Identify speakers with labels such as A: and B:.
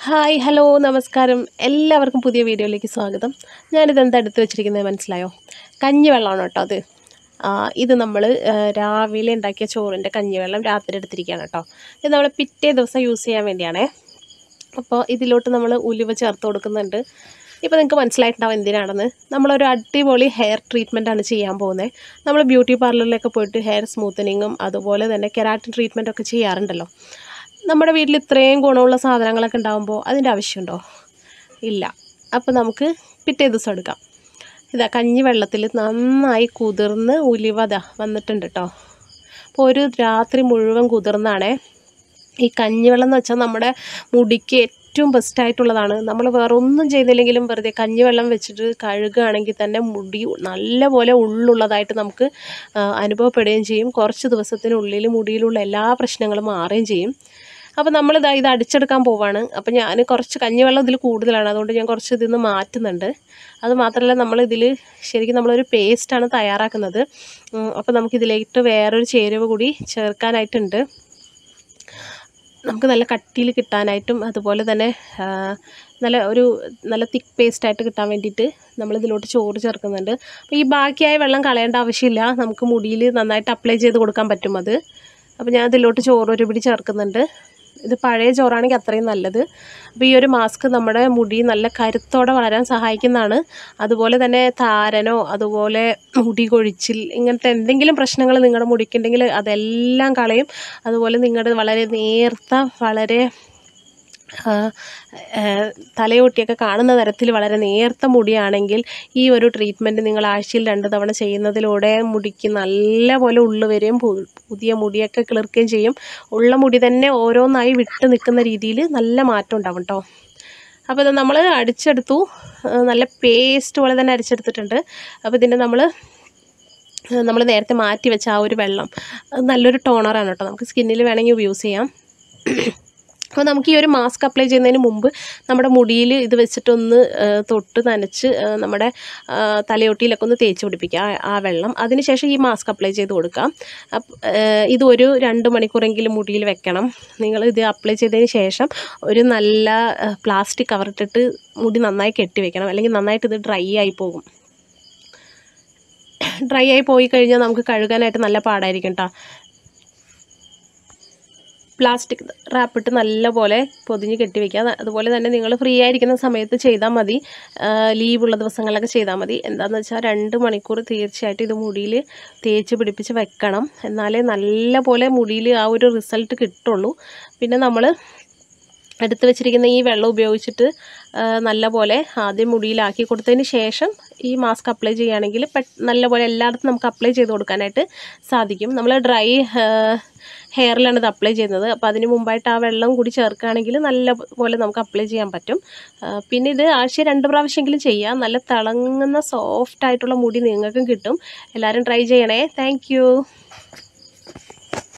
A: hi hello നമസ്കാരം എല്ലാവർക്കും പുതിയ വീഡിയോയിലേക്ക് സ്വാഗതം ഞാനിത് എന്താ എടുത്ത് വെച്ചിരിക്കുന്നത് മനസ്സിലായോ കഞ്ഞിവെള്ളമാണ് കേട്ടോ അത് ആ, ഇത് നമ്മൾ രാവിലെ ഉണ്ടാക്കിയ ചോറിൻ്റെ കഞ്ഞിവെള്ളം രാത്രി എടുത്തിരിക്കുകയാണ് കേട്ടോ ഇത് നമ്മൾ പിറ്റേ ദിവസം യൂസ് ചെയ്യാൻ വേണ്ടിയാണേ അപ്പോൾ ഇതിലോട്ട് നമ്മൾ ഉലുവ ചേർത്ത് കൊടുക്കുന്നുണ്ട് ഇപ്പോൾ നിങ്ങൾക്ക് മനസ്സിലായിട്ടുണ്ടാവും എന്തിനാണെന്ന് നമ്മളൊരു അടിപൊളി ഹെയർ ട്രീറ്റ്മെൻ്റ് ആണ് ചെയ്യാൻ പോകുന്നത് നമ്മൾ ബ്യൂട്ടി പാർലറിലൊക്കെ പോയിട്ട് ഹെയർ സ്മൂത്തനിങ്ങും അതുപോലെ തന്നെ കെരാറ്റിൻ ട്രീറ്റ്മെൻ്റ് ഒക്കെ ചെയ്യാറുണ്ടല്ലോ നമ്മുടെ വീട്ടിൽ ഇത്രയും ഗുണമുള്ള സാധനങ്ങളൊക്കെ ഉണ്ടാകുമ്പോൾ അതിൻ്റെ ആവശ്യമുണ്ടോ ഇല്ല അപ്പോൾ നമുക്ക് പിറ്റേ ദിവസം എടുക്കാം ഇതാ കഞ്ഞി വെള്ളത്തിൽ നന്നായി കുതിർന്ന് ഉലുവ ദാ വന്നിട്ടുണ്ട് കേട്ടോ അപ്പോൾ ഒരു രാത്രി മുഴുവൻ കുതിർന്നാണേ ഈ കഞ്ഞിവെള്ളം എന്ന് വെച്ചാൽ നമ്മുടെ മുടിക്ക് ഏറ്റവും ബെസ്റ്റായിട്ടുള്ളതാണ് നമ്മൾ വേറെ ഒന്നും ചെയ്തില്ലെങ്കിലും വെറുതെ കഞ്ഞിവെള്ളം വെച്ചിട്ട് കഴുകുകയാണെങ്കിൽ തന്നെ മുടി നല്ലപോലെ ഉള്ളുള്ളതായിട്ട് നമുക്ക് ആ, അനുഭവപ്പെടുകയും ചെയ്യും കുറച്ച് ദിവസത്തിനുള്ളിൽ മുടിയിലുള്ള എല്ലാ പ്രശ്നങ്ങളും മാറുകയും ചെയ്യും അപ്പോൾ നമ്മളിതാ ഇത് അടിച്ചെടുക്കാൻ പോവാണ് അപ്പോൾ ഞാൻ കുറച്ച് കഞ്ഞിവെള്ളം ഇതിൽ കൂടുതലാണ് അതുകൊണ്ട് ഞാൻ കുറച്ച് ഇതിൽ നിന്ന് മാറ്റുന്നുണ്ട് അത് മാത്രമല്ല നമ്മളിതിൽ ശരിക്കും നമ്മളൊരു പേസ്റ്റാണ് തയ്യാറാക്കുന്നത് ഉം, അപ്പോൾ നമുക്കിതിലേക്ക് വേറൊരു ചേരുവ കൂടി ചേർക്കാനായിട്ടുണ്ട് നമുക്ക് നല്ല കട്ടിയിൽ കിട്ടാനായിട്ടും അതുപോലെ തന്നെ ആ, നല്ല ഒരു നല്ല തിക്ക് പേസ്റ്റായിട്ട് കിട്ടാൻ വേണ്ടിയിട്ട് നമ്മളിതിലോട്ട് ചോറ് ചേർക്കുന്നുണ്ട് അപ്പോൾ ഈ ബാക്കിയായ വെള്ളം കളയേണ്ട ആവശ്യമില്ല നമുക്ക് മുടിയിൽ നന്നായിട്ട് അപ്ലൈ ചെയ്ത് കൊടുക്കാൻ പറ്റും അത് അപ്പോൾ ഞാൻ ഇതിലോട്ട് ചോറ് ഒരു പിടി ചേർക്കുന്നുണ്ട് ഇത് പഴയ ചോറാണെങ്കിൽ അത്രയും നല്ലത് അപ്പോൾ ഈ ഒരു മാസ്ക് നമ്മുടെ മുടി നല്ല കരുത്തോടെ വളരാൻ സഹായിക്കുന്നതാണ് അതുപോലെ തന്നെ താരനോ അതുപോലെ മുടി കൊഴിച്ചിൽ ഇങ്ങനത്തെ എന്തെങ്കിലും പ്രശ്നങ്ങൾ നിങ്ങളുടെ മുടിക്കുണ്ടെങ്കിൽ അതെല്ലാം കളയും അതുപോലെ നിങ്ങളുടെ വളരെ നേർത്ത വളരെ ആ, ആ, തലയൊട്ടിയൊക്കെ കാണുന്ന തരത്തിൽ വളരെ നേർത്ത മുടിയാണെങ്കിൽ ഈ ഒരു ട്രീറ്റ്മെൻറ്റ് നിങ്ങൾ ആഴ്ചയിൽ രണ്ട് തവണ ചെയ്യുന്നതിലൂടെ മുടിക്ക് നല്ലപോലെ ഉള്ളു വരികയും പു- പുതിയ മുടിയൊക്കെ കിളിർക്കുകയും ചെയ്യും ഉള്ള മുടി തന്നെ ഓരോന്നായി വിട്ട് നിൽക്കുന്ന രീതിയിൽ നല്ല മാറ്റം ഉണ്ടാവും കേട്ടോ അപ്പോൾ ഇത് നമ്മൾ അടിച്ചെടുത്തു ആ, നല്ല പേസ്റ്റ് പോലെ തന്നെ അടിച്ചെടുത്തിട്ടുണ്ട് അപ്പോൾ ഇതിൻ്റെ നമ്മൾ നമ്മൾ നേരത്തെ മാറ്റി വെച്ച ആ ഒരു വെള്ളം അത് നല്ലൊരു ടോണറാണ് കേട്ടോ നമുക്ക് സ്കിന്നിൽ വേണമെങ്കിൽ യൂസ് ചെയ്യാം അപ്പോൾ നമുക്ക് ഈ ഒരു മാസ്ക് അപ്ലൈ ചെയ്യുന്നതിന് മുമ്പ് നമ്മുടെ മുടിയിൽ ഇത് വെച്ചിട്ടൊന്ന് ആ, തൊട്ട് നനച്ച് ആ, നമ്മുടെ ആ, തലയൊട്ടിയിലൊക്കെ ഒന്ന് തേച്ച് പിടിപ്പിക്കുക ആ- ആ വെള്ളം അതിനുശേഷം ഈ മാസ്ക് അപ്ലൈ ചെയ്ത് കൊടുക്കാം അപ്പ് ആ, ഇത് ഒരു രണ്ട് മണിക്കൂറെങ്കിലും മുടിയിൽ വെക്കണം നിങ്ങൾ ഇത് അപ്ലൈ ചെയ്തതിന് ശേഷം ഒരു നല്ല പ്ലാസ്റ്റിക് കവറിട്ടിട്ട് മുടി നന്നായി കെട്ടി വെക്കണം അല്ലെങ്കിൽ നന്നായിട്ട് ഇത് ഡ്രൈ ആയി പോകും ഡ്രൈ ആയി പോയി കഴിഞ്ഞാൽ നമുക്ക് കഴുകാനായിട്ട് നല്ല പാടായിരിക്കും കേട്ടോ പ്ലാസ്റ്റിക് റാപ്പിട്ട് നല്ലപോലെ പൊതിഞ്ഞ് കെട്ടി വെക്കുക അതുപോലെ തന്നെ നിങ്ങൾ ഫ്രീ ആയിരിക്കുന്ന സമയത്ത് ചെയ്താൽ മതി ലീവുള്ള ദിവസങ്ങളിലൊക്കെ ചെയ്താൽ മതി എന്താണെന്ന് വെച്ചാൽ രണ്ട് മണിക്കൂർ തീർച്ചയായിട്ടും ഇത് മുടിയിൽ തേച്ച് പിടിപ്പിച്ച് വെക്കണം എന്നാലേ നല്ലപോലെ മുടിയിൽ ആ ഒരു റിസൾട്ട് കിട്ടുള്ളൂ പിന്നെ നമ്മൾ എടുത്ത് വെച്ചിരിക്കുന്ന ഈ വെള്ളം ഉപയോഗിച്ചിട്ട് ആ, നല്ലപോലെ ആദ്യം മുടിയിലാക്കി കൊടുത്തതിന് ശേഷം ഈ മാസ്ക് അപ്ലൈ ചെയ്യുകയാണെങ്കിൽ പെ നല്ലപോലെ എല്ലായിടത്തും നമുക്ക് അപ്ലൈ ചെയ്ത് കൊടുക്കാനായിട്ട് സാധിക്കും നമ്മൾ ഡ്രൈ ഹെയറിലാണ് ഇത് അപ്ലൈ ചെയ്യുന്നത് അപ്പോൾ അതിന് മുമ്പായിട്ട് ആ വെള്ളം കൂടി ചേർക്കുകയാണെങ്കിൽ നല്ല പോലെ നമുക്ക് അപ്ലൈ ചെയ്യാൻ പറ്റും ആ, പിന്നെ ഇത് ആഴ്ച രണ്ട് പ്രാവശ്യമെങ്കിലും ചെയ്യാം നല്ല തിളങ്ങുന്ന സോഫ്റ്റ് ആയിട്ടുള്ള മുടി നിങ്ങൾക്കും കിട്ടും എല്ലാവരും ട്രൈ ചെയ്യണേ താങ്ക്